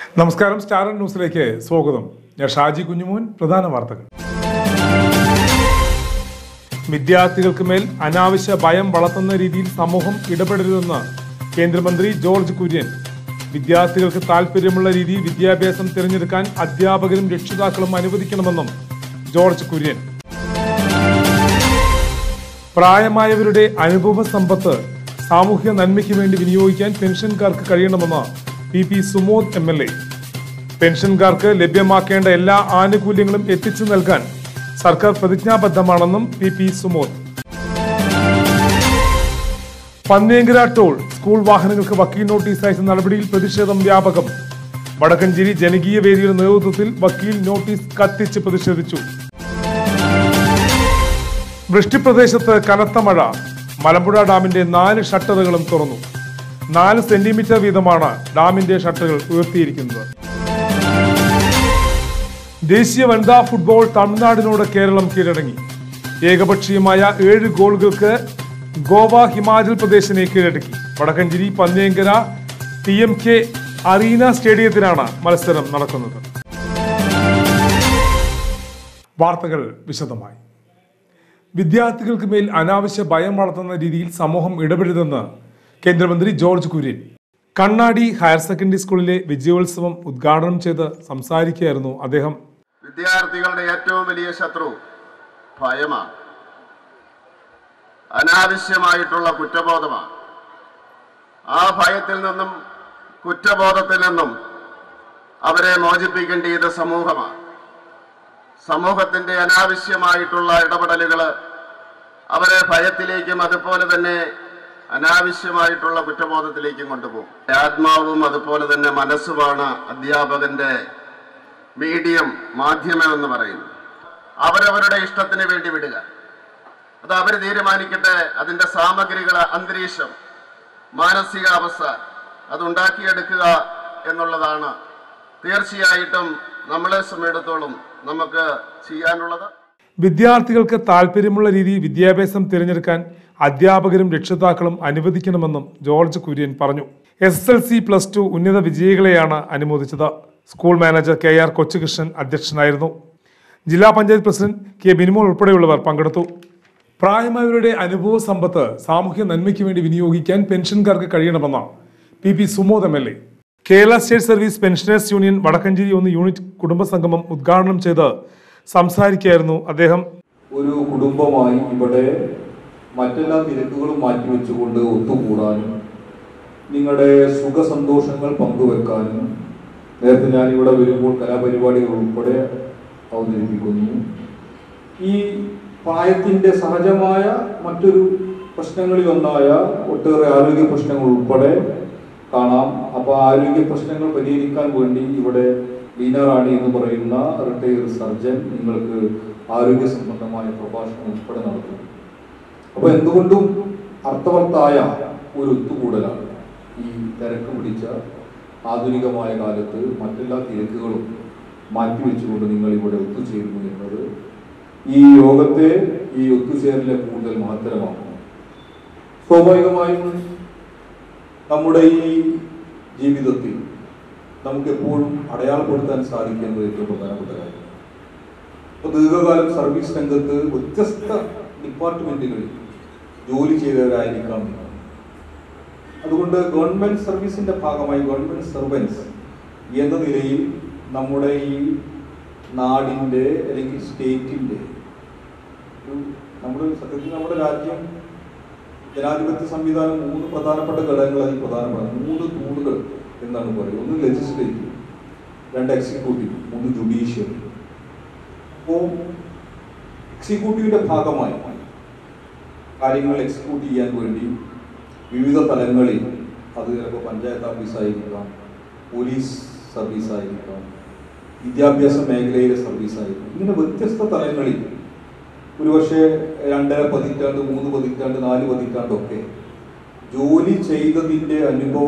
നമസ്കാരം സ്റ്റാർ ന്യൂസിലേക്ക് സ്വാഗതം ഞാൻ ഷാജി കുഞ്ഞുമോൻ പ്രധാന വാർത്തകൾ വിദ്യാർത്ഥികൾക്ക് മേൽ അനാവശ്യ ഭയം വളർത്തുന്ന രീതിയിൽ സമൂഹം ഇടപെടരുതെന്ന് കേന്ദ്രമന്ത്രി ജോർജ് കുര്യൻ വിദ്യാർത്ഥികൾക്ക് താൽപ്പര്യമുള്ള രീതിയിൽ വിദ്യാഭ്യാസം തിരഞ്ഞെടുക്കാൻ അധ്യാപകരും രക്ഷിതാക്കളും അനുവദിക്കണമെന്നും ജോർജ് കുര്യൻ പ്രായമായവരുടെ അനുഭവ സമ്പത്ത് സാമൂഹ്യ നന്മയ്ക്ക് വേണ്ടി വിനിയോഗിക്കാൻ പെൻഷൻകാർക്ക് കഴിയണമെന്ന് P P Sumod M L A പെൻഷൻകാർക്ക് ലഭ്യമാക്കേണ്ട എല്ലാ ആനുകൂല്യങ്ങളും എത്തിച്ചു നൽകാൻ സർക്കാർ പ്രതിജ്ഞാബദ്ധമാണെന്നും P P Sumod Panniyankara toll school വാഹനങ്ങൾക്ക് വക്കീൽ നോട്ടീസ് അയച്ച നടപടിയിൽ പ്രതിഷേധം വ്യാപകം വടക്കഞ്ചേരി ജനകീയ വേദിയുടെ നേതൃത്വത്തിൽ വക്കീൽ നോട്ടീസ് കത്തിച്ച് പ്രതിഷേധിച്ചു വൃഷ്ടിപ്രദേശത്ത് കനത്ത മഴ മലമ്പുഴ ഡാമിന്റെ നാല് ഷട്ടറുകളും തുറന്നു നാല് സെന്റിമീറ്റർ വീതമാണ് ഡാമിന്റെ ഷട്ടറുകൾ ഉയർത്തിയിരിക്കുന്നത് ദേശീയ വനിതാ ഫുട്ബോൾ തമിഴ്നാടിനോട് കേരളം കീഴടങ്ങി ഏകപക്ഷീയമായ ഏഴ് ഗോളുകൾക്ക് ഗോവ ഹിമാചൽ പ്രദേശിനെ കീഴടക്കി Vadakkencherry Panniyankara T M K arena സ്റ്റേഡിയത്തിലാണ് മത്സരം നടക്കുന്നത് വാർത്തകൾ വിശദമായി വിദ്യാർത്ഥികൾക്ക് മേൽ അനാവശ്യ ഭയം വളർത്തുന്ന രീതിയിൽ സമൂഹം ഇടപെടരുതെന്ന് കേന്ദ്രമന്ത്രി ജോർജ് കുര്യൻ കണ്ണാടി ഹയർ സെക്കൻഡറി സ്കൂളിലെ വിജയോത്സവം ഉദ്ഘാടനം ചെയ്ത് സംസാരിക്കുകയായിരുന്നു അദ്ദേഹം വിദ്യാർത്ഥികളുടെ ഏറ്റവും വലിയ ശത്രു ഭയമാണ് അനാവശ്യമായിട്ടുള്ള കുറ്റബോധമാണ് ആ ഭയത്തിൽ നിന്നും കുറ്റബോധത്തിൽ നിന്നും അവരെ മോചിപ്പിക്കേണ്ടത് സമൂഹമാണ് സമൂഹത്തിന്റെ അനാവശ്യമായിട്ടുള്ള ഇടപെടലുകൾ അവരെ ഭയത്തിലേക്കും അതുപോലെ തന്നെ അനാവശ്യമായിട്ടുള്ള കുറ്റബോധത്തിലേക്കും കൊണ്ടുപോകും ആത്മാവും അതുപോലെ തന്നെ മനസ്സുമാണ് അധ്യാപകന്റെ മീഡിയം മാധ്യമം എന്ന് പറയുന്നത് അവരവരുടെ ഇഷ്ടത്തിന് വേണ്ടി വിടുക അത് അവർ തീരുമാനിക്കട്ടെ അതിന്റെ സാമഗ്രികൾ അന്തരീക്ഷം മാനസികാവസ്ഥ അതുണ്ടാക്കിയെടുക്കുക എന്നുള്ളതാണ് തീർച്ചയായിട്ടും നമ്മളെ സംബന്ധിച്ചിടത്തോളം നമുക്ക് ചെയ്യാനുള്ളത് വിദ്യാർത്ഥികൾക്ക് താല്പര്യമുള്ള രീതിയിൽ വിദ്യാഭ്യാസം തിരഞ്ഞെടുക്കാൻ അധ്യാപകരും രക്ഷിതാക്കളും അനുവദിക്കണമെന്നും ജോർജ് കുര്യൻ പറഞ്ഞു S L C plus two ഉന്നത വിജയികളെയാണ് അനുമോദിച്ചത് school manager K R Kochukrishnan അധ്യക്ഷനായിരുന്നു ജില്ലാ പഞ്ചായത്ത് പ്രസിഡന്റ് കെ ബിനിമോൾ ഉൾപ്പെടെയുള്ളവർ പങ്കെടുത്തു പ്രായമായവരുടെ അനുഭവ സമ്പത്ത് സാമൂഹ്യ നന്മയ്ക്ക് വേണ്ടി വിനിയോഗിക്കാൻ പെൻഷൻകാർക്ക് കഴിയണമെന്ന് P P Sumod M L A Kerala state service pensioners union Vadakkencherry ഒന്ന് യൂണിറ്റ് കുടുംബസംഗമം ഉദ്ഘാടനം ചെയ്ത് സംസാരിക്കുകയായിരുന്നു അദ്ദേഹം ഒരു കുടുംബമായി ഇവിടെ മറ്റെല്ലാ തിരക്കുകളും മാറ്റിവെച്ചുകൊണ്ട് ഒത്തുകൂടാനും നിങ്ങളുടെ സുഖസന്തോഷങ്ങൾ പങ്കുവെക്കാനും നേരത്തെ ഞാൻ ഇവിടെ വരുമ്പോൾ കലാപരിപാടികൾ ഉൾപ്പെടെ അവതരിപ്പിക്കുന്നു ഈ പ്രായത്തിൻ്റെ സഹജമായ മറ്റൊരു പ്രശ്നങ്ങളിൽ ഒന്നായ ഒട്ടേറെ ആരോഗ്യ പ്രശ്നങ്ങൾ ഉൾപ്പെടെ കാണാം അപ്പോൾ ആരോഗ്യ പ്രശ്നങ്ങൾ പരിഹരിക്കാൻ വേണ്ടി ഇവിടെ ലീന റാണി എന്ന് പറയുന്ന റിട്ടയർഡ് സർജൻ നിങ്ങൾക്ക് ആരോഗ്യ സംബന്ധമായ പ്രഭാഷണം ഉൾപ്പെടെ നടത്തുന്നു അപ്പോൾ എന്തുകൊണ്ടും അർത്ഥവത്തായ ഒരു ഒത്തുകൂടലാണ് ഈ തിരക്ക് പിടിച്ച ആധുനികമായ കാലത്ത് മറ്റെല്ലാ തിരക്കുകളും മാറ്റിവെച്ചുകൊണ്ട് നിങ്ങൾ ഇവിടെ ഒത്തുചേരുന്നു എന്നത് ഈ യോഗത്തെ ഈ ഒത്തുചേരലിനെ കൂടുതൽ മഹത്തരമാക്കുന്നു സ്വാഭാവികമായും നമ്മുടെ ഈ ജീവിതത്തിൽ നമുക്ക് എപ്പോഴും അടയാളപ്പെടുത്താൻ സാധിക്കുന്നത് ഏറ്റവും പ്രധാനപ്പെട്ട കാര്യം ഇപ്പോൾ ദീർഘകാലം സർവീസ് രംഗത്ത് വ്യത്യസ്ത ഡിപ്പാർട്ട്മെന്റുകളിൽ ജോലി ചെയ്തവരായിരിക്കാം നിങ്ങൾ അതുകൊണ്ട് ഗവൺമെന്റ് സർവീസിന്റെ ഭാഗമായി ഗവൺമെന്റ് സർവൻസ് എന്ന നിലയിൽ നമ്മുടെ ഈ നാടിന്റെ അല്ലെങ്കിൽ സ്റ്റേറ്റിന്റെ ഒരു നമ്മുടെ സത്യത്തിൽ നമ്മുടെ രാജ്യം ജനാധിപത്യ സംവിധാനം മൂന്ന് പ്രധാനപ്പെട്ട ഘടകങ്ങൾ അതിൽ പ്രധാനപ്പെട്ട മൂന്ന് തൂണുകൾ എന്നാണ് പറയുന്നത് ഒന്ന് ലെജിസ്ലേറ്റീവ് രണ്ട് എക്സിക്യൂട്ടീവ് മൂന്ന് ജുഡീഷ്യറി അപ്പോൾ എക്സിക്യൂട്ടീവിന്റെ ഭാഗമായി കാര്യങ്ങൾ എക്സിക്യൂട്ട് ചെയ്യാൻ വേണ്ടി വിവിധ തലങ്ങളിൽ അത് ചിലപ്പോൾ പഞ്ചായത്ത് ഓഫീസായിരിക്കാം പോലീസ് സർവീസായിരിക്കാം വിദ്യാഭ്യാസ മേഖലയിലെ സർവീസായിരിക്കും ഇങ്ങനെ വ്യത്യസ്ത തലങ്ങളിൽ ഒരുപക്ഷെ രണ്ടര പതിറ്റാണ്ട് മൂന്ന് പതിറ്റാണ്ട് നാല് പതിറ്റാണ്ടൊക്കെ ജോലി ചെയ്തതിൻ്റെ അനുഭവ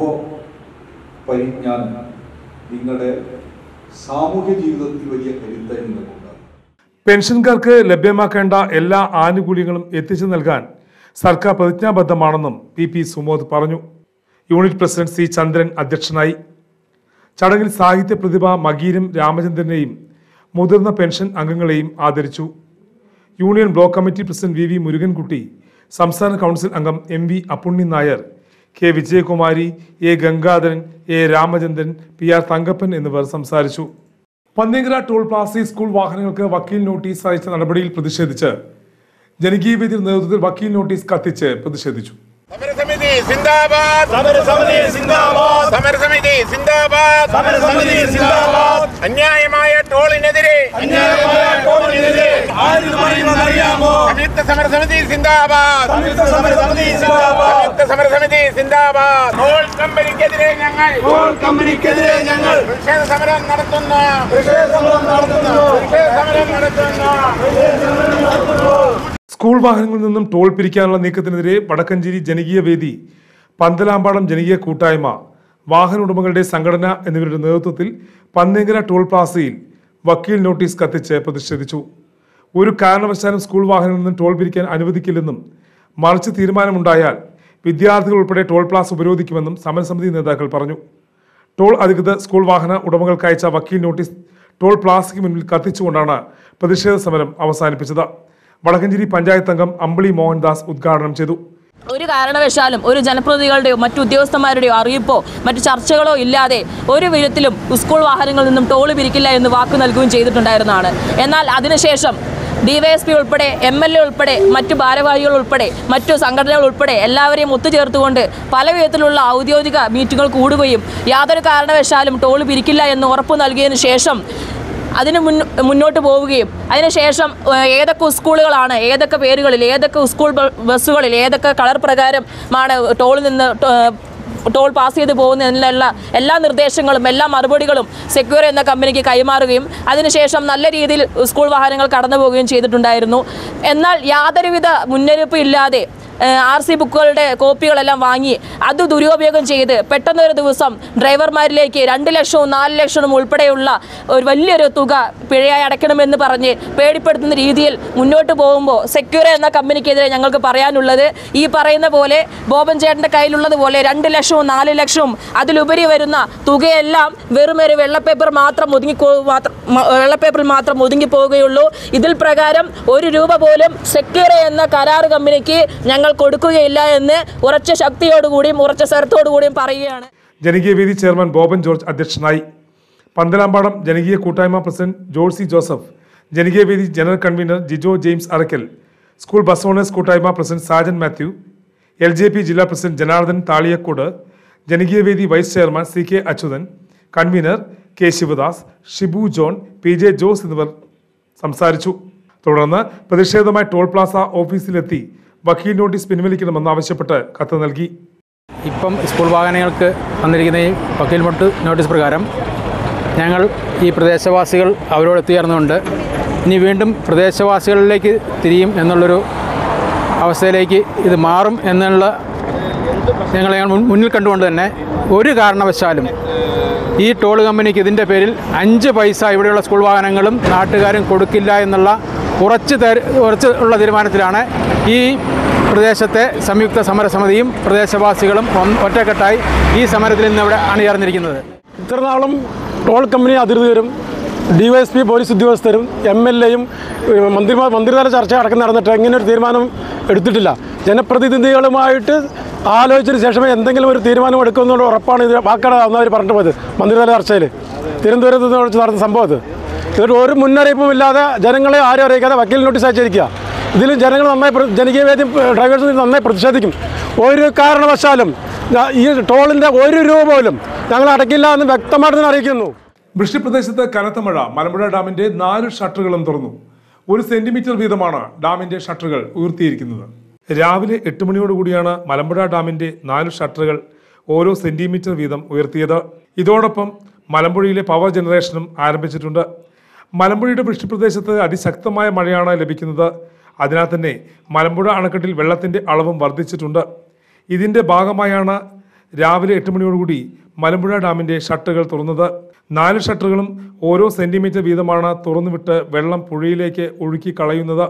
പരിജ്ഞാനം നിങ്ങളുടെ സാമൂഹ്യ ജീവിതത്തിൽ വലിയ കരുത്തായി നിങ്ങൾക്കുണ്ടാകും പെൻഷൻകാർക്ക് ലഭ്യമാക്കേണ്ട എല്ലാ ആനുകൂല്യങ്ങളും എത്തിച്ചു നൽകാൻ സർക്കാർ പ്രതിജ്ഞാബദ്ധമാണെന്നും പി പി സുമോദ് പറഞ്ഞു യൂണിറ്റ് പ്രസിഡന്റ് സി ചന്ദ്രൻ അധ്യക്ഷനായി ചടങ്ങിൽ സാഹിത്യ പ്രതിഭ മകീരം രാമചന്ദ്രനെയും മുതിർന്ന പെൻഷൻ അംഗങ്ങളെയും ആദരിച്ചു union block committee president V V Murukankutty സംസ്ഥാന കൗൺസിൽ അംഗം M V Appunni Nair K Vijayakumari A Gangadharan A Ramachandran P R Thankappan എന്നിവർ സംസാരിച്ചു പന്നിയങ്കര ടോൾ പ്ലാസയിൽ സ്കൂൾ വാഹനങ്ങൾക്ക് വക്കീൽ നോട്ടീസ് അയച്ച നടപടിയിൽ പ്രതിഷേധിച്ച് ജനകീയ വേദിയുടെ നേതൃത്വത്തിൽ വക്കീൽ നോട്ടീസ് കത്തിച്ച് പ്രതിഷേധിച്ചു സമരസമിതി സിന്ദാബാദ് സമരസമിതി സിന്ദാബാദ് സമരസമിതി സിന്ദാബാദ് സമരസമിതി സിന്ദാബാദ് അന്യായമായ ടോളിനെതിരെ അന്യായമായ ടോളിനെതിരെ ആര് പറയുന്നതറിയാമോ സംയുക്ത സമരസമിതി സിന്ദാബാദ് സംയുക്ത സമരസമിതി സിന്ദാബാദ് സംയുക്ത സമരസമിതി സിന്ദാബാദ് ടോൾ കമ്പനിക്കെതിരെ ഞങ്ങൾ ടോൾ കമ്പനിക്കെതിരെ ഞങ്ങൾ പ്രതിഷേധ സമരം നടത്തുന്ന പ്രതിഷേധ സമരം നടത്തുന്നു പ്രതിഷേധ സമരം നടത്തുന്ന സ്കൂൾ വാഹനങ്ങളിൽ നിന്നും ടോൾ പിരിക്കാനുള്ള നീക്കത്തിനെതിരെ വടക്കഞ്ചേരി ജനകീയ വേദി പന്തലാമ്പാടം ജനകീയ കൂട്ടായ്മ വാഹന ഉടമകളുടെ സംഘടന എന്നിവരുടെ നേതൃത്വത്തിൽ പന്നിയങ്കര ടോൾ പ്ലാസയിൽ വക്കീൽ നോട്ടീസ് കത്തിച്ച് പ്രതിഷേധിച്ചു ഒരു കാരണവശാലും സ്കൂൾ വാഹനങ്ങളിൽ നിന്നും ടോൾ പിരിക്കാൻ അനുവദിക്കില്ലെന്നും മറിച്ച് തീരുമാനമുണ്ടായാൽ വിദ്യാർത്ഥികൾ ഉൾപ്പെടെ ടോൾ പ്ലാസ ഉപരോധിക്കുമെന്നും സമരസമിതി നേതാക്കൾ പറഞ്ഞു ടോൾ അധികൃതർ സ്കൂൾ വാഹന ഉടമകൾക്ക് അയച്ച വക്കീൽ നോട്ടീസ് ടോൾ പ്ലാസയ്ക്ക് മുന്നിൽ കത്തിച്ചുകൊണ്ടാണ് പ്രതിഷേധ സമരം അവസാനിപ്പിച്ചത് വടക്കഞ്ചേരി പഞ്ചായത്ത് അംഗം അമ്പിളി മോഹൻദാസ് ഉദ്ഘാടനം ചെയ്തു ഒരു കാരണവശാലും ഒരു ജനപ്രതിനിധികളുടെയോ മറ്റു ഉദ്യോഗസ്ഥന്മാരുടെയോ അറിയിപ്പോ മറ്റു ചർച്ചകളോ ഇല്ലാതെ ഒരു വിധത്തിലും സ്കൂൾ വാഹനങ്ങളിൽ നിന്നും ടോള് പിരിക്കില്ല എന്ന് വാക്കു നൽകുകയും ചെയ്തിട്ടുണ്ടായിരുന്നതാണ് എന്നാൽ അതിനുശേഷം ഡിവൈഎസ്പി ഉൾപ്പെടെ എം എൽ എ ഉൾപ്പെടെ മറ്റു ഭാരവാഹികൾ ഉൾപ്പെടെ മറ്റു സംഘടനകൾ ഉൾപ്പെടെ എല്ലാവരെയും ഒത്തുചേർത്തുകൊണ്ട് പല വിധത്തിലുള്ള ഔദ്യോഗിക മീറ്റിങ്ങുകൾ കൂടുകയും യാതൊരു കാരണവശാലും ടോള് പിരിക്കില്ല എന്ന് ഉറപ്പു നൽകിയതിനു ശേഷം അതിന് മുൻ മുന്നോട്ട് പോവുകയും അതിനുശേഷം ഏഹ്, ഏതൊക്കെ സ്കൂളുകളാണ് ഏതൊക്കെ പേരുകളിൽ ഏതൊക്കെ സ്കൂൾ ബ- ബസ്സുകളിൽ ഏതൊക്കെ കളർ പ്രകാരമാണ് ടോളിൽ നിന്ന് ടോ- ടോൾ പാസ് ചെയ്ത് പോകുന്നതിനുള്ള എല്ലാ നിർദ്ദേശങ്ങളും എല്ലാ മറുപടികളും സെക്യൂർ എന്ന കമ്പനിക്ക് കൈമാറുകയും അതിനുശേഷം നല്ല രീതിയിൽ സ്കൂൾ വാഹനങ്ങൾ കടന്നു പോവുകയും ചെയ്തിട്ടുണ്ടായിരുന്നു എന്നാൽ യാതൊരുവിധ മുന്നറിയിപ്പും ഇല്ലാതെ ആർ സി ബുക്കുകളുടെ കോപ്പികളെല്ലാം വാങ്ങി അത് ദുരുപയോഗം ചെയ്ത് പെട്ടെന്നൊരു ദിവസം ഡ്രൈവർമാരിലേക്ക് രണ്ട് ലക്ഷവും നാല് ലക്ഷവും ഉൾപ്പെടെയുള്ള ഒരു വലിയൊരു തുക പിഴയായി അടയ്ക്കണമെന്ന് പറഞ്ഞ് പേടിപ്പെടുത്തുന്ന രീതിയിൽ മുന്നോട്ട് പോകുമ്പോൾ സെക്യൂർ എന്ന കമ്പനിക്കെതിരെ ഞങ്ങൾക്ക് പറയാനുള്ളത് ഈ പറയുന്ന പോലെ ബോബൻ ചേട്ടൻ്റെ കയ്യിലുള്ളത് പോലെ രണ്ട് ലക്ഷവും നാല് ലക്ഷവും അതിലുപരി വരുന്ന തുകയെല്ലാം വെറും ഒരു വെള്ളപ്പേപ്പർ മാത്രം ഒതുങ്ങി കോ- മാത്രം മ- വെള്ളപ്പേപ്പറിൽ മാത്രം ഒതുങ്ങി പോവുകയുള്ളൂ ഇതിൽ പ്രകാരം ഒരു രൂപ പോലും സെക്യൂർ എന്ന കരാർ കമ്പനിക്ക് ഞങ്ങൾ കൊടുക്കുകയില്ല എന്ന് ഉറച്ച ശക്തിയോടുകൂടിയും ഉറച്ച സ്വരത്തോടുകൂടിയും പറയുകയാണ് ജനകീയ വേദി ചെയർമാൻ ബോബൻ ജോർജ് അധ്യക്ഷനായി പന്തലാമ്പാടം ജനകീയ കൂട്ടായ്മ പ്രസിഡന്റ് ജോഴ്സി ജോസഫ് ജനകീയ വേദി general convener Jijo James Arakkal school bus owners കൂട്ടായ്മ president Sajan Mathew L J P ജില്ലാ പ്രസിഡന്റ് ജനാർദ്ദൻ താളിയക്കോട് ജനകീയ വേദി vice chairman C K Achuthan convener K Sivadas Shibu John P J Jose എന്നിവർ സംസാരിച്ചു തുടർന്ന് പ്രതിഷേധമായി ടോൾ പ്ലാസ ഓഫീസിലെത്തി വക്കീൽ നോട്ടീസ് പിൻവലിക്കണമെന്ന് ആവശ്യപ്പെട്ട് കത്ത് നൽകി ഇപ്പം സ്കൂൾ വാഹനങ്ങൾക്ക് വന്നിരിക്കുന്ന ഈ വക്കീൽ മട്ട് നോട്ടീസ് പ്രകാരം ഞങ്ങൾ ഈ പ്രദേശവാസികൾ അവരോട് എത്തിച്ചേർന്നുകൊണ്ട് ഇനി വീണ്ടും പ്രദേശവാസികളിലേക്ക് തിരിയും എന്നുള്ളൊരു അവസ്ഥയിലേക്ക് ഇത് മാറും എന്നുള്ള ഞങ്ങളെ മുൻ- മുന്നിൽ കണ്ടുകൊണ്ട് തന്നെ ഒരു കാരണവശാലും ഈ ടോൾ കമ്പനിക്ക് ഇതിൻ്റെ പേരിൽ അഞ്ച് പൈസ ഇവിടെയുള്ള സ്കൂൾ വാഹനങ്ങളും നാട്ടുകാരും കൊടുക്കില്ല എന്നുള്ള ഉറച്ച് തര- ഉറച്ച് ഉള്ള തീരുമാനത്തിലാണ് ഈ പ്രദേശത്തെ സംയുക്ത സമരസമിതിയും പ്രദേശവാസികളും ഒന്ന് ഒറ്റക്കെട്ടായി ഈ സമരത്തിൽ ഇന്ന് ഇവിടെ അണിചേർന്നിരിക്കുന്നത് ഇത്രനാളും ടോൾ കമ്പനി അധികൃതരും ഡിവൈഎസ്പി പോലീസ് ഉദ്യോഗസ്ഥരും എം എൽ എയും മന്ത്രിമാർ മന്ത്രിതല ചർച്ച അടക്കം നടന്നിട്ട് ഇങ്ങനെ ഒരു തീരുമാനം എടുത്തിട്ടില്ല ജനപ്രതിനിധികളുമായിട്ട് ആലോചിച്ചതിന് ശേഷമേ എന്തെങ്കിലും ഒരു തീരുമാനം എടുക്കുമെന്നുള്ള ഉറപ്പാണ് ഇത് വാക്കട അവർ പറഞ്ഞിട്ട് പോയത് മന്ത്രിതല ചർച്ചയിൽ തിരുവനന്തപുരത്ത് നിന്ന് വെച്ച് നടന്ന സംഭവം ഇത് എന്നിട്ട് ഒരു മുന്നറിയിപ്പും ഇല്ലാതെ ജനങ്ങളെ ആരും അറിയിക്കാതെ വക്കീൽ നോട്ടീസ് അയച്ചിരിക്കുക ഇതിലും ജനങ്ങൾ നന്നായി പ്ര- ജനകീയ വേദി ഡ്രൈവേഴ്സ് നന്നായി പ്രതിഷേധിക്കും ഒരു കാരണവശാലും ഞാ- ഈ ടോളിൻ്റെ ഒരു രൂപ പോലും ഞങ്ങൾ അടയ്ക്കില്ല എന്ന് വ്യക്തമായിട്ട് തന്നെ അറിയിക്കുന്നു വൃഷ്ടിപ്രദേശത്ത് കനത്ത മഴ മലമ്പുഴ ഡാമിന്റെ നാല് ഷട്ടറുകളും തുറന്നു ഒരു സെന്റിമീറ്റർ വീതമാണ് ഡാമിന്റെ ഷട്ടറുകൾ ഉയർത്തിയിരിക്കുന്നത് രാവിലെ എട്ട് മണിയോടുകൂടിയാണ് മലമ്പുഴ ഡാമിന്റെ നാല് ഷട്ടറുകൾ ഓരോ സെന്റിമീറ്റർ വീതം ഉയർത്തിയത് ഇതോടൊപ്പം മലമ്പുഴയിലെ പവർ ജനറേഷനും ആരംഭിച്ചിട്ടുണ്ട് മലമ്പുഴയുടെ വൃഷ്ടിപ്രദേശത്ത് അതിശക്തമായ മഴയാണ് ലഭിക്കുന്നത് അതിനാൽ തന്നെ മലമ്പുഴ അണക്കെട്ടിൽ വെള്ളത്തിന്റെ അളവും വർദ്ധിച്ചിട്ടുണ്ട് ഇതിന്റെ ഭാഗമായാണ് രാവിലെ എട്ട് മണിയോടുകൂടി മലമ്പുഴ ഡാമിന്റെ ഷട്ടറുകൾ തുറന്നത് നാല് ഷട്ടറുകളും ഓരോ സെന്റിമീറ്റർ വീതമാണ് തുറന്നുവിട്ട് വെള്ളം പുഴയിലേക്ക് ഒഴുക്കി കളയുന്നത്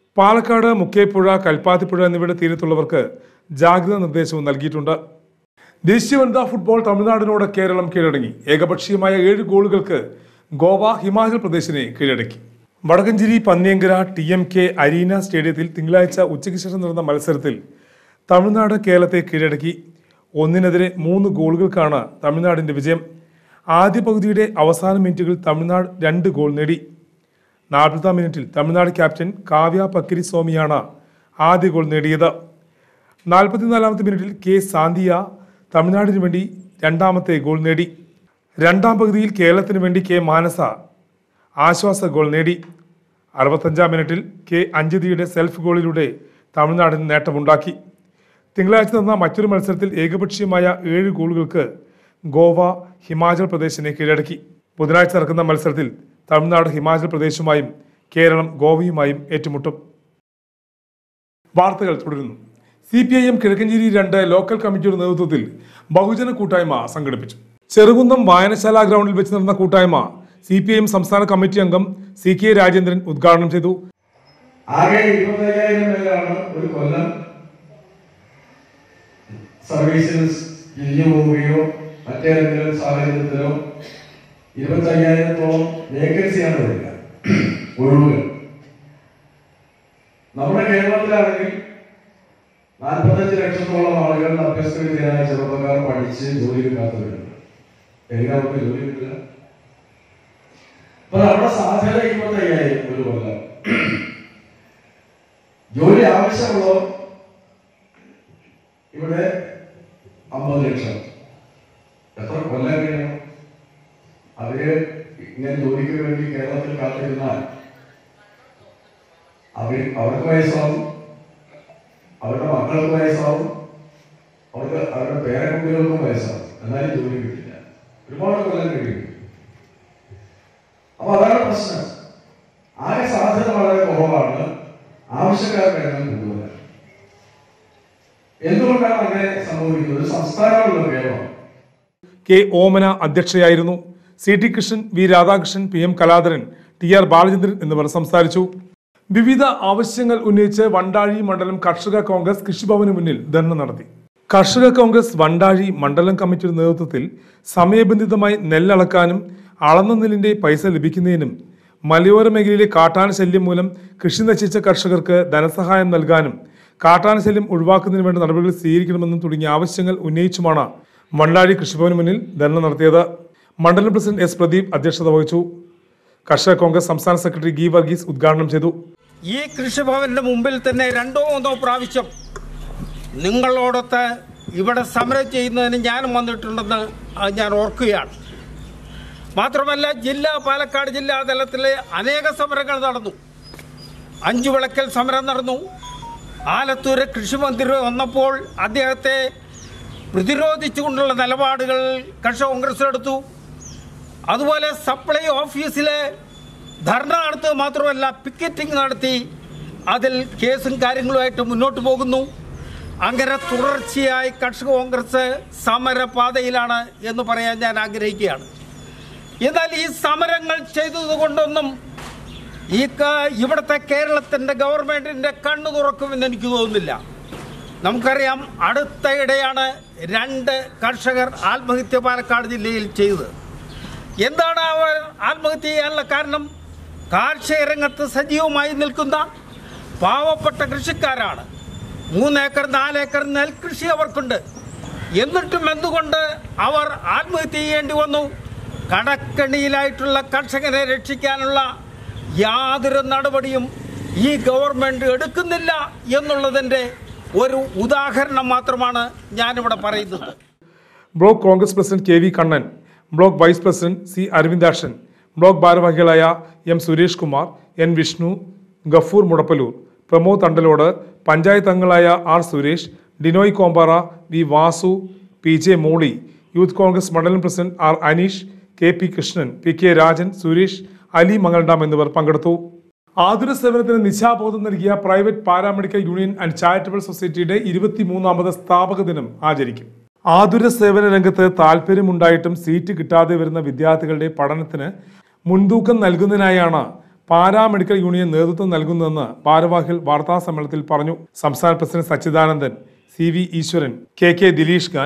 പാലക്കാട് മുക്കേപ്പുഴ കൽപ്പാത്തിപ്പുഴ എന്നിവയുടെ തീരത്തുള്ളവർക്ക് ജാഗ്രതാ നിർദ്ദേശവും നൽകിയിട്ടുണ്ട് ദേശീയ വനിതാ ഫുട്ബോൾ തമിഴ്നാടിനോട് കേരളം കീഴടങ്ങി ഏകപക്ഷീയമായ ഏഴ് ഗോളുകൾക്ക് ഗോവ ഹിമാചൽ പ്രദേശിനെ കീഴടക്കി Vadakkencherry Panniyankara T M K arena സ്റ്റേഡിയത്തിൽ തിങ്കളാഴ്ച ഉച്ചയ്ക്ക് ശേഷം നടന്ന മത്സരത്തിൽ തമിഴ്നാട് കേരളത്തെ കീഴടക്കി ഒന്നിനെതിരെ മൂന്ന് ഗോളുകൾക്കാണ് തമിഴ്നാടിന്റെ വിജയം ആദ്യ പകുതിയുടെ അവസാന മിനിറ്റുകളിൽ തമിഴ്നാട് രണ്ട് ഗോൾ നേടി നാൽപ്പതാം മിനിറ്റിൽ തമിഴ്നാട് ക്യാപ്റ്റൻ കാവ്യ പക്കിരി സ്വാമിയാണ് ആദ്യ ഗോൾ നേടിയത് നാൽപ്പത്തിനാലാമത്തെ മിനിറ്റിൽ കെ സാന്തിയ തമിഴ്നാടിന് വേണ്ടി രണ്ടാമത്തെ ഗോൾ നേടി രണ്ടാം പകുതിയിൽ കേരളത്തിന് വേണ്ടി കെ മാനസ ആശ്വാസ ഗോൾ നേടി അറുപത്തഞ്ചാം മിനിറ്റിൽ കെ അഞ്ജതിയുടെ സെൽഫ് ഗോളിലൂടെ തമിഴ്നാടിന് നേട്ടമുണ്ടാക്കി തിങ്കളാഴ്ച നടന്ന മറ്റൊരു മത്സരത്തിൽ ഏകപക്ഷീയമായ ഏഴ് ഗോളുകൾക്ക് ഗോവ ഹിമാചൽ പ്രദേശിനെ കീഴടക്കി ബുധനാഴ്ച നടക്കുന്ന മത്സരത്തിൽ തമിഴ്നാട് ഹിമാചൽ പ്രദേശുമായും കേരളം ഗോവയുമായും ഏറ്റുമുട്ടും വാർത്തകൾ തുടരുന്നു C P I M Kizhakkencherry രണ്ട് ലോക്കൽ കമ്മിറ്റിയുടെ നേതൃത്വത്തിൽ ബഹുജന കൂട്ടായ്മ സംഘടിപ്പിച്ചു ചെറുകുന്നം വായനശാല ഗ്രൗണ്ടിൽ വെച്ച് നടന്ന കൂട്ടായ്മ സി പി ഐ എം സംസ്ഥാന കമ്മിറ്റി അംഗം സി കെ രാജേന്ദ്രൻ ഉദ്ഘാടനം ചെയ്തു ആകെ ഇരുപത്തയ്യായിരം പേരാണ് ഒരു കൊല്ലം സർവീസിൽ പിരിഞ്ഞു പോവുകയോ മറ്റേതെങ്കിലും സാഹചര്യത്തിലോ ഇരുപത്തയ്യായിരത്തോളം വേക്കൻസിയാണ് വരിക ഒഴിവുകൾ നമ്മുടെ കേരളത്തിലാണെങ്കിൽ നാൽപ്പത്തഞ്ച് ലക്ഷത്തോളം ആളുകൾ അഭ്യസ്തവിദ്യരായ ചെറുപ്പക്കാർ പഠിച്ച് ജോലി കാത്തുവരുന്നുണ്ട് എല്ലാവർക്കും ജോലി കിട്ടില്ല അപ്പൊ നമ്മുടെ സാധ്യത ഇരുപത്തയ്യായിരം ഒരു കൊല്ലം ജോലി ആവശ്യമുള്ളോ ഇവിടെ അമ്പത് ലക്ഷം എത്ര കൊല്ലം കഴിയണം അവര് ഇങ്ങനെ ജോലിക്ക് വേണ്ടി കേരളത്തിൽ കാത്തിരുന്നാൽ അവർ അവർക്ക് വയസ്സാവും അവരുടെ മക്കൾക്ക് വയസ്സാവും അവർക്ക് അവരുടെ പേരക്കുട്ടികൾക്കും വയസ്സാവും എന്നാലും ജോലി കിട്ടില്ല ഒരുപാട് കൊല്ലം കഴിയും അപ്പൊ അതാണ് പ്രശ്നം ആകെ സാധ്യത വളരെ കുറവാണ് ആവശ്യക്കാരുടെ എണ്ണം കൂടുതലാണ് എന്തുകൊണ്ടാണ് അങ്ങനെ സംഭവിക്കുന്നത് സംസ്ഥാനമുള്ള കേരളം കെ ഓമന അധ്യക്ഷയായിരുന്നു C T Krishnan V Radhakrishnan P M Kaladharan T R Balachandran എന്നിവർ സംസാരിച്ചു വിവിധ ആവശ്യങ്ങൾ ഉന്നയിച്ച് വണ്ടാഴി മണ്ഡലം കർഷക കോൺഗ്രസ് കൃഷിഭവന് മുന്നിൽ ധർണ നടത്തി കർഷക കോൺഗ്രസ് വണ്ടാഴി മണ്ഡലം കമ്മിറ്റിയുടെ നേതൃത്വത്തിൽ സമയബന്ധിതമായി നെല്ലളക്കാനും അളന്ന നെല്ലിന്റെ പൈസ ലഭിക്കുന്നതിനും മലയോര മേഖലയിലെ കാട്ടാന ശല്യം മൂലം കൃഷി നശിച്ച കർഷകർക്ക് ധനസഹായം നൽകാനും കാട്ടാന ശല്യം ഒഴിവാക്കുന്നതിന് വേണ്ട നടപടികൾ സ്വീകരിക്കണമെന്നും തുടങ്ങിയ ആവശ്യങ്ങൾ ഉന്നയിച്ചുമാണ് മണ്ണാഴി കൃഷിഭവന് മുന്നിൽ ധർണ നടത്തിയത് മണ്ഡലം പ്രസിഡന്റ് എസ് പ്രദീപ് അധ്യക്ഷത വഹിച്ചു കർഷക കോൺഗ്രസ് സംസ്ഥാന സെക്രട്ടറി ഗി വർഗീസ് ഉദ്ഘാടനം ചെയ്തു ഈ കൃഷിഭവന്റെ മുമ്പിൽ തന്നെ രണ്ടോ മൂന്നോ പ്രാവശ്യം നിങ്ങളോടൊത്ത് ഇവിടെ സമരം ചെയ്യുന്നതിന് ഞാനും വന്നിട്ടുണ്ടെന്ന് അത് ഞാൻ ഓർക്കുകയാണ് മാത്രമല്ല ജില്ലാ പാലക്കാട് ജില്ലാ തലത്തിലെ അനേക സമരങ്ങൾ നടന്നു അഞ്ചു വിളക്കൽ സമരം നടന്നു ആലത്തൂര് കൃഷിമന്ത്രി വന്നപ്പോൾ അദ്ദേഹത്തെ പ്രതിരോധിച്ചുകൊണ്ടുള്ള നിലപാടുകൾ കർഷക കോൺഗ്രസ് എടുത്തു അതുപോലെ സപ്ലൈ ഓഫീസിലെ ധർണ നടത്തുക മാത്രമല്ല പിക്കറ്റിംഗ് നടത്തി അതിൽ കേസും കാര്യങ്ങളുമായിട്ട് മുന്നോട്ട് പോകുന്നു അങ്ങനെ തുടർച്ചയായി കർഷക കോൺഗ്രസ് സമരപാതയിലാണ് എന്ന് പറയാൻ ഞാൻ ആഗ്രഹിക്കുകയാണ് എന്നാൽ ഈ സമരങ്ങൾ ചെയ്തതുകൊണ്ടൊന്നും ഈ ക- ഇവിടുത്തെ കേരളത്തിന്റെ ഗവൺമെന്റിന്റെ കണ്ണു തുറക്കുമെന്ന് എനിക്ക് തോന്നുന്നില്ല നമുക്കറിയാം അടുത്തയിടെയാണ് രണ്ട് കർഷകർ ആത്മഹത്യ പാലക്കാട് ജില്ലയിൽ ചെയ്തത് എന്താണ് അവർ ആത്മഹത്യ ചെയ്യാനുള്ള കാരണം കാർഷിക രംഗത്ത് സജീവമായി നിൽക്കുന്ന പാവപ്പെട്ട കൃഷിക്കാരാണ് മൂന്നേക്കർ നാലേക്കർ നെൽകൃഷി അവർക്കുണ്ട് എന്നിട്ടും എന്തുകൊണ്ട് അവർ ആത്മഹത്യ ചെയ്യേണ്ടി വന്നു കടക്കണിയിലായിട്ടുള്ള കർഷകരെ രക്ഷിക്കാനുള്ള യാതൊരു നടപടിയും ഈ ഗവൺമെന്റ് എടുക്കുന്നില്ല എന്നുള്ളതിൻ്റെ ഒരു ഉദാഹരണം മാത്രമാണ് ഞാനിവിടെ പറയുന്നത് block Congress president K V Kannan block vice president C Aravindakshan block ഭാരവാഹികളായ എം സുരേഷ് കുമാർ എൻ വിഷ്ണു ഗഫൂർ മുടപ്പലൂർ പ്രമോദ് തണ്ടലോട് പഞ്ചായത്ത് അംഗങ്ങളായ R Suresh Dinoy Kompara V Vasu P J Molly youth Congress മണ്ഡലം president R Aneesh K P Krishnan P K Rajan Suresh Ali Mangaldam എന്നിവർ പങ്കെടുത്തു ആതുര സേവനത്തിന് നിശാബോധം നൽകിയ private paramedical union and charitable സൊസൈറ്റിയുടെ ഇരുപത്തിമൂന്നാമത് സ്ഥാപക ദിനം ആചരിക്കും ആതുര സേവന രംഗത്ത് താല്പര്യമുണ്ടായിട്ടും സീറ്റ് കിട്ടാതെ വരുന്ന വിദ്യാർത്ഥികളുടെ പഠനത്തിന് മുൻതൂക്കം നൽകുന്നതിനായാണ് പാരാമെഡിക്കൽ യൂണിയൻ നേതൃത്വം നൽകുന്നതെന്ന് ഭാരവാഹികൾ വാർത്താ സമ്മേളനത്തിൽ പറഞ്ഞു സംസ്ഥാന president Sachidanandan C V Eswaran K K Dileesh Khan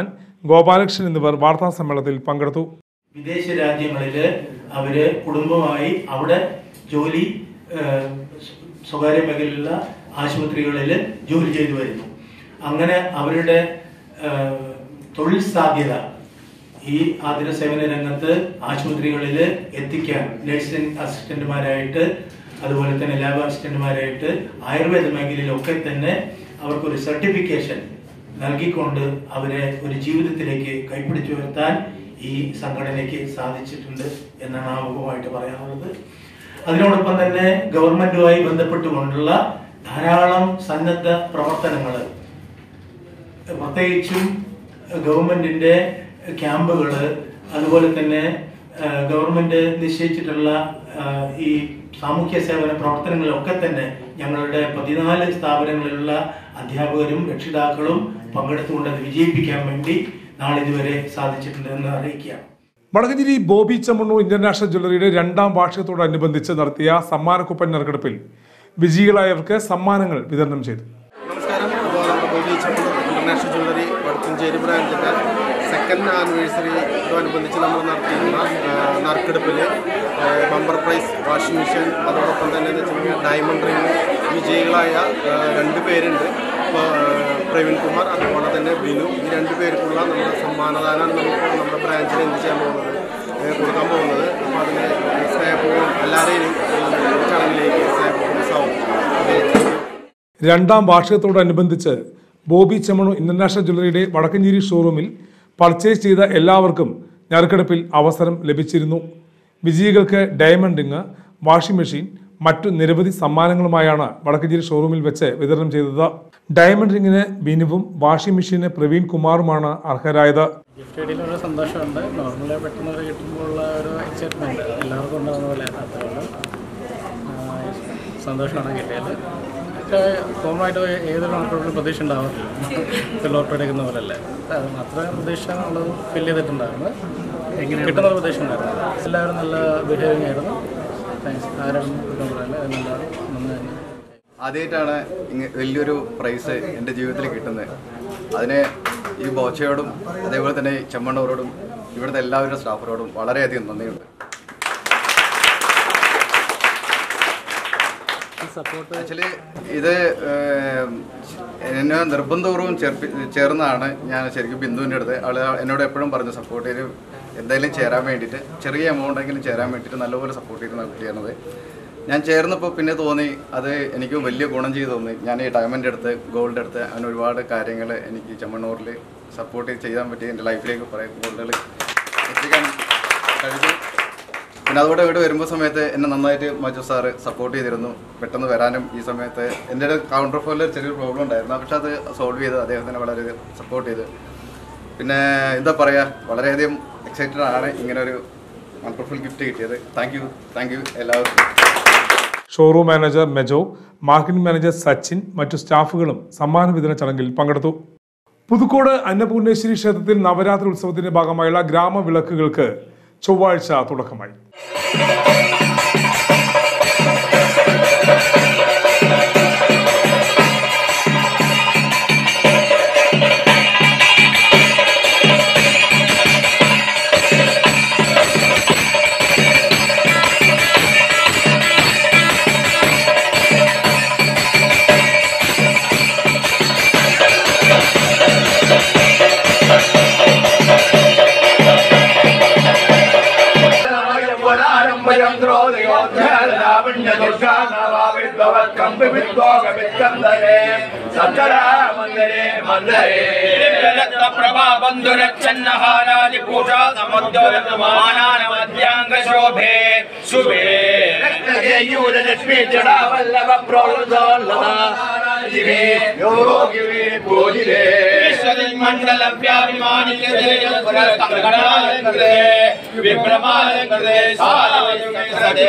Gopalakrishnan എന്നിവർ വാർത്താ സമ്മേളനത്തിൽ പങ്കെടുത്തു വിദേശ രാജ്യങ്ങളിൽ അവര് കുടുംബമായി അവിടെ ജോലി ഏഹ്, സ്വകാര്യ മേഖലയിലുള്ള ആശുപത്രികളിൽ ജോലി ചെയ്തു വരുന്നു അങ്ങനെ അവരുടെ ഏഹ്, തൊഴിൽ സാധ്യത ഈ ആതുര സേവന രംഗത്ത് ആശുപത്രികളിൽ എത്തിക്കാൻ നഴ്സിംഗ് അസിസ്റ്റന്റുമാരായിട്ട് അതുപോലെ തന്നെ ലാബ് അസിസ്റ്റന്റുമാരായിട്ട് ആയുർവേദ മേഖലയിലൊക്കെ തന്നെ അവർക്കൊരു സർട്ടിഫിക്കേഷൻ നൽകിക്കൊണ്ട് അവരെ ഒരു ജീവിതത്തിലേക്ക് കൈപ്പിടിച്ചു വരുത്താൻ ഈ സംഘടനയ്ക്ക് സാധിച്ചിട്ടുണ്ട് എന്നാണ് ആമുഖമായിട്ട് പറയാനുള്ളത് അതിനോടൊപ്പം തന്നെ ഗവൺമെന്റുമായി ബന്ധപ്പെട്ടുകൊണ്ടുള്ള ധാരാളം സന്നദ്ധ പ്രവർത്തനങ്ങൾ പ്രത്യേകിച്ചും ഗവൺമെന്റിന്റെ ക്യാമ്പുകള് അതുപോലെ തന്നെ ആ, ഗവൺമെന്റ് നിശ്ചയിച്ചിട്ടുള്ള ആ, ഈ സാമൂഹ്യ സേവന പ്രവർത്തനങ്ങളിലൊക്കെ തന്നെ ഞങ്ങളുടെ പതിനാല് സ്ഥാപനങ്ങളിലുള്ള അധ്യാപകരും രക്ഷിതാക്കളും പങ്കെടുത്തുകൊണ്ട് അത് വിജയിപ്പിക്കാൻ വേണ്ടി നാളിതുവരെ സാധിച്ചിട്ടുണ്ടെന്ന് അറിയിക്കുകയാണ് വടക്കഞ്ചേരി ബോബി ചമ്മണ്ണൂർ ഇന്റർനാഷണൽ ജ്വല്ലറിയുടെ രണ്ടാം വാർഷികത്തോടനുബന്ധിച്ച് നടത്തിയ സമ്മാനക്കുപ്പൻ നറുക്കെടുപ്പിൽ വിജയികളായവർക്ക് സമ്മാനങ്ങൾ വിതരണം ചെയ്തു നമസ്കാരം അപ്പോൾ നമ്മുടെ Bobby Chemmanur international jewellery Vadakkencherry ബ്രാഞ്ചിൻ്റെ സെക്കൻഡ് ആനിവേഴ്സറിയോടനുബന്ധിച്ച് നമ്മൾ നടത്തിയിരുന്ന ആ, നറുക്കെടുപ്പിൽ ആ, ബമ്പർ പ്രൈസ് വാഷിംഗ് മെഷീൻ അതോടൊപ്പം തന്നെ എന്ന് വെച്ചിട്ടുണ്ടെങ്കിൽ ഡയമണ്ട് റിംഗ് വിജയികളായ ആ, രണ്ട് പേരുണ്ട് ഇപ്പോൾ പ്രവീൺ കുമാർ അതുപോലെ തന്നെ ബിനു ഈ രണ്ട് പേർക്കുള്ള നമ്മുടെ സമ്മാനദാനമാണ് നമുക്ക് നമ്മുടെ ബ്രാഞ്ചിൽ എന്ത് ചെയ്യാൻ പോകുന്നത് ഏ, കൊടുക്കാൻ പോകുന്നത് അപ്പോൾ അതിന് സ്നേഹപൂർവ്വം എല്ലാവരെയും ഈ ചടങ്ങിലേക്ക് സ്നേഹപൂർവ്വം സ്വാഗതം രണ്ടാം വാർഷികത്തോടനുബന്ധിച്ച് ബോബി ചെമ്മണു ഇന്റർനാഷണൽ ജ്വല്ലറിയുടെ വടക്കഞ്ചേരി ഷോറൂമിൽ പർച്ചേസ് ചെയ്ത എല്ലാവർക്കും നറുക്കെടുപ്പിൽ അവസരം ലഭിച്ചിരുന്നു വിജയികൾക്ക് ഡയമണ്ട് റിങ് വാഷിംഗ് മെഷീൻ മറ്റു നിരവധി സമ്മാനങ്ങളുമായാണ് വടക്കഞ്ചേരി ഷോറൂമിൽ വെച്ച് വിതരണം ചെയ്തത് ഡയമണ്ട് റിങ്ങിന് ബിനുവും വാഷിംഗ് മെഷീന് പ്രവീൺ കുമാറുമാണ് അർഹരായത് ഗിഫ്റ്റ് കിട്ടിയിട്ടുള്ള സന്തോഷമുണ്ട് നോർമലി പെട്ടെന്ന് ഒരു കിട്ടുമ്പോഴുള്ള ഒരു എക്സൈറ്റ്മെൻറ്റ് എല്ലാവർക്കും ഉണ്ടാകുന്ന പോലെ അതുകൊണ്ട് സന്തോഷമാണ് കിട്ടിയത് ഒക്കെ കോമൺ ആയിട്ട് ഏതൊരു ആൾക്കാർക്കും പ്രതീക്ഷ ഉണ്ടാവാറില്ല ലോട്ടറി എടുക്കുന്ന പോലെ അല്ലേ അത് മാത്രമേ പ്രതീക്ഷ ഉള്ളത് ഫിൽ ചെയ്തിട്ടുണ്ടായിരുന്നു കിട്ടുന്ന പ്രതീക്ഷ ഉണ്ടായിരുന്നു എല്ലാവരും നല്ല ബിഹേവിങ് ആയിരുന്നു താങ്ക്സ് ആരും കുറ്റം പറയില്ല എല്ലാവരും നന്നായി തന്നെ ആദ്യമായിട്ടാണ് ഇങ്ങ വലിയൊരു പ്രൈസ് എൻ്റെ ജീവിതത്തിൽ കിട്ടുന്നത് അതിന് ഈ ബോച്ചയോടും അതേപോലെ തന്നെ ഈ ചെമ്മണ്ണൂരോടും ഇവിടുത്തെ എല്ലാവരുടെ സ്റ്റാഫറോടും വളരെയധികം നന്ദിയുണ്ട് ആക്ച്വലി ഇത് ഏം, എന്നെ നിർബന്ധപൂർവ്വം ചേർപ്പി ചേർന്നതാണ് ഞാൻ ശരിക്കും ബിന്ദുവിൻ്റെ അടുത്ത് ആൾ എന്നോട് എപ്പോഴും പറഞ്ഞു സപ്പോർട്ട് ചെയ്ത് എന്തായാലും ചേരാൻ വേണ്ടിയിട്ട് ചെറിയ എമൗണ്ടെങ്കിലും ചേരാൻ വേണ്ടിയിട്ട് നല്ലപോലെ സപ്പോർട്ട് ചെയ്യുന്ന കുട്ടിയാണത് ഞാൻ ചേർന്നപ്പോൾ പിന്നെ തോന്നി അത് എനിക്ക് വലിയ ഗുണം ചെയ്തു തോന്നി ഞാൻ ഈ ഡയമണ്ട് എടുത്ത് ഗോൾഡ് എടുത്ത് അങ്ങനെ ഒരുപാട് കാര്യങ്ങൾ എനിക്ക് ചെമ്മണ്ണൂരിൽ സപ്പോർട്ട് ചെയ്യാൻ പറ്റി എൻ്റെ ലൈഫിലേക്ക് കുറേ ഗോൾഡുകൾ എത്തിക്കാൻ കഴിഞ്ഞു പിന്നെ അതുകൂടെ ഇവിടെ വരുമ്പോൾ സമയത്ത് എന്നെ നന്നായിട്ട് മജു സാറ് സപ്പോർട്ട് ചെയ്തിരുന്നു പെട്ടെന്ന് വരാനും ഈ സമയത്ത് എൻ്റെ ഒരു കൗണ്ടർ ഫോണിൽ ചെറിയൊരു പ്രോബ്ലം ഉണ്ടായിരുന്നു പക്ഷെ അത് സോൾവ് ചെയ്ത് അദ്ദേഹത്തിനെ വളരെ സപ്പോർട്ട് ചെയ്ത് പിന്നെ എന്താ പറയുക വളരെയധികം എക്സൈറ്റഡ് ആണ് ഇങ്ങനെ ഒരു വണ്ടർഫുൾ ഗിഫ്റ്റ് കിട്ടിയത് താങ്ക് യു താങ്ക് യു എല്ലാവർക്കും showroom manager Mejo marketing manager Sachin മറ്റു സ്റ്റാഫുകളും സമ്മാന വിതരണ ചടങ്ങിൽ പങ്കെടുത്തു പുതുക്കോട് അന്നപൂർണേശ്വരി ക്ഷേത്രത്തിൽ നവരാത്രി ഉത്സവത്തിന്റെ ഭാഗമായുള്ള ഗ്രാമവിളക്കുകൾക്ക് ചൊവ്വാഴ്ച തുടക്കമായി ശോഭേ ശുഭേ ലക്ഷ്മി ജടാവല്ലഭ മണ്ഡല വ്യാപിമാനിക്കതേ വിഭ്രമാലങ്കൃതേ സാരവയുഗേ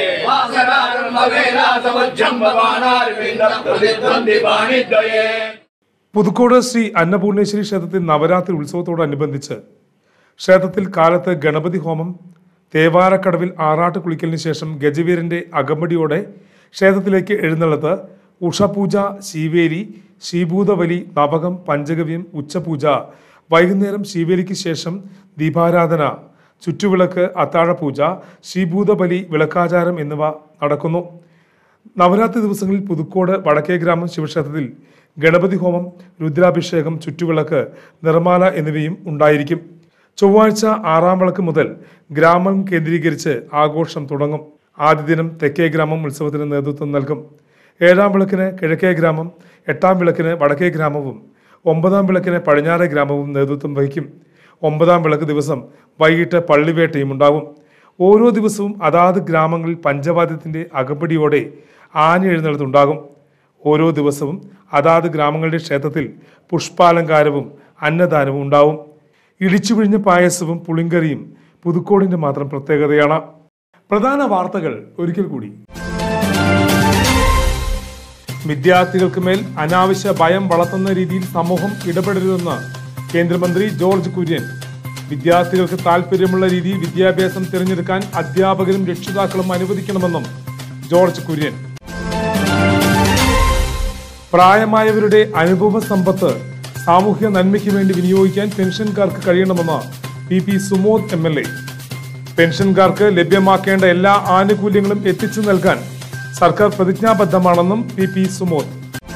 പുതുക്കോട് ശ്രീ അന്നപൂർണേശ്വരി ക്ഷേത്രത്തിൽ നവരാത്രി ഉത്സവത്തോടനുബന്ധിച്ച് ക്ഷേത്രത്തിൽ കാലത്ത് ഗണപതി ഹോമം തേവാരക്കടവിൽ ആറാട്ട് കുളിക്കലിന് ശേഷം ഗജവീരന്റെ അകമ്പടിയോടെ ക്ഷേത്രത്തിലേക്ക് എഴുന്നള്ളത്ത് ഉഷപൂജ ശീവേലി ശ്രീഭൂതബലി നവകം പഞ്ചഗവ്യം ഉച്ചപൂജ വൈകുന്നേരം ശിവേലിക്ക് ശേഷം ദീപാരാധന ചുറ്റുവിളക്ക് അത്താഴപൂജ ശ്രീഭൂതബലി വിളക്കാചാരം എന്നിവ നടക്കുന്നു നവരാത്രി ദിവസങ്ങളിൽ പുതുക്കോട് വടക്കേ ഗ്രാമം ശിവക്ഷേത്രത്തിൽ ഗണപതി ഹോമം രുദ്രാഭിഷേകം ചുറ്റുവിളക്ക് നിർമ്മാല എന്നിവയും ഉണ്ടായിരിക്കും ചൊവ്വാഴ്ച ആറാം വിളക്ക് മുതൽ ഗ്രാമം കേന്ദ്രീകരിച്ച് ആഘോഷം തുടങ്ങും ആദ്യ ദിനം തെക്കേ ഗ്രാമം ഉത്സവത്തിന് നേതൃത്വം നൽകും ഏഴാം വിളക്കിന് കിഴക്കേ ഗ്രാമം എട്ടാം വിളക്കിന് വടക്കേ ഗ്രാമവും ഒമ്പതാം വിളക്കിന് പടിഞ്ഞാറേ ഗ്രാമവും നേതൃത്വം വഹിക്കും ഒമ്പതാം വിളക്ക് ദിവസം വൈകിട്ട് പള്ളിവേട്ടയും ഉണ്ടാവും ഓരോ ദിവസവും അതാത് ഗ്രാമങ്ങളിൽ പഞ്ചവാദ്യത്തിന്റെ അകമ്പടിയോടെ ആന എഴുന്നള്ളത്തുണ്ടാകും ഓരോ ദിവസവും അതാത് ഗ്രാമങ്ങളുടെ ക്ഷേത്രത്തിൽ പുഷ്പാലങ്കാരവും അന്നദാനവും ഉണ്ടാവും ഇടിച്ചുപിഴിഞ്ഞ പായസവും പുളിങ്കറിയും പുതുക്കോടിന്റെ മാത്രം പ്രത്യേകതയാണ് പ്രധാന വാർത്തകൾ ഒരിക്കൽ കൂടി വിദ്യാർത്ഥികൾക്ക് മേൽ അനാവശ്യ ഭയം വളർത്തുന്ന രീതിയിൽ സമൂഹം ഇടപെടരുതെന്ന് കേന്ദ്രമന്ത്രി ജോർജ് കുര്യൻ വിദ്യാർത്ഥികൾക്ക് താല്പര്യമുള്ള രീതിയിൽ വിദ്യാഭ്യാസം തിരഞ്ഞെടുക്കാൻ അധ്യാപകരും രക്ഷിതാക്കളും അനുവദിക്കണമെന്നും ജോർജ് കുര്യൻ പ്രായമായവരുടെ അനുഭവ സമ്പത്ത് സാമൂഹ്യ നന്മയ്ക്ക് വേണ്ടി വിനിയോഗിക്കാൻ പെൻഷൻകാർക്ക് കഴിയണമെന്ന് P P Sumod M L A പെൻഷൻകാർക്ക് ലഭ്യമാക്കേണ്ട എല്ലാ ആനുകൂല്യങ്ങളും എത്തിച്ചു നൽകാൻ സർക്കാർ പ്രതിജ്ഞാബദ്ധമാണെന്നും P P Sumod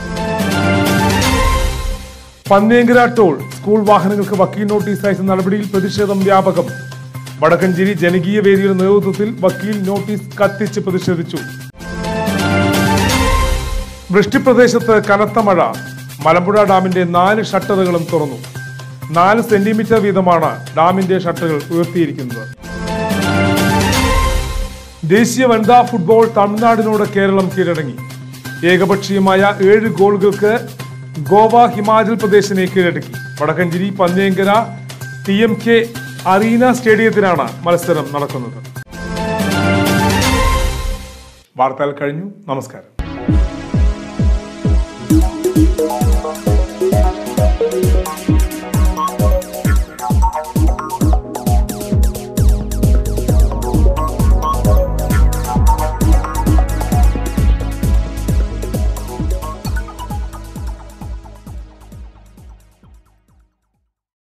Panniyankara toll school വാഹനങ്ങൾക്ക് വക്കീൽ നോട്ടീസ് അയച്ച നടപടിയിൽ പ്രതിഷേധം വ്യാപകം വടക്കഞ്ചേരി ജനകീയ വേദിയുടെ നേതൃത്വത്തിൽ വക്കീൽ നോട്ടീസ് കത്തിച്ച് പ്രതിഷേധിച്ചു വൃഷ്ടിപ്രദേശത്ത് കനത്ത മഴ മലമ്പുഴ ഡാമിന്റെ നാല് ഷട്ടറുകളും തുറന്നു നാല് സെന്റിമീറ്റർ വീതമാണ് ഡാമിന്റെ ഷട്ടറുകൾ ഉയർത്തിയിരിക്കുന്നത് ദേശീയ വനിതാ ഫുട്ബോൾ തമിഴ്നാടിനോട് കേരളം കീഴടങ്ങി ഏകപക്ഷീയമായ ഏഴ് ഗോളുകൾക്ക് ഗോവ ഹിമാചൽ പ്രദേശിനെ കീഴടക്കി Vadakkencherry Panniyankara T M K arena സ്റ്റേഡിയത്തിലാണ് മത്സരം നടക്കുന്നത് വാർത്തകൾ കഴിഞ്ഞു നമസ്കാരം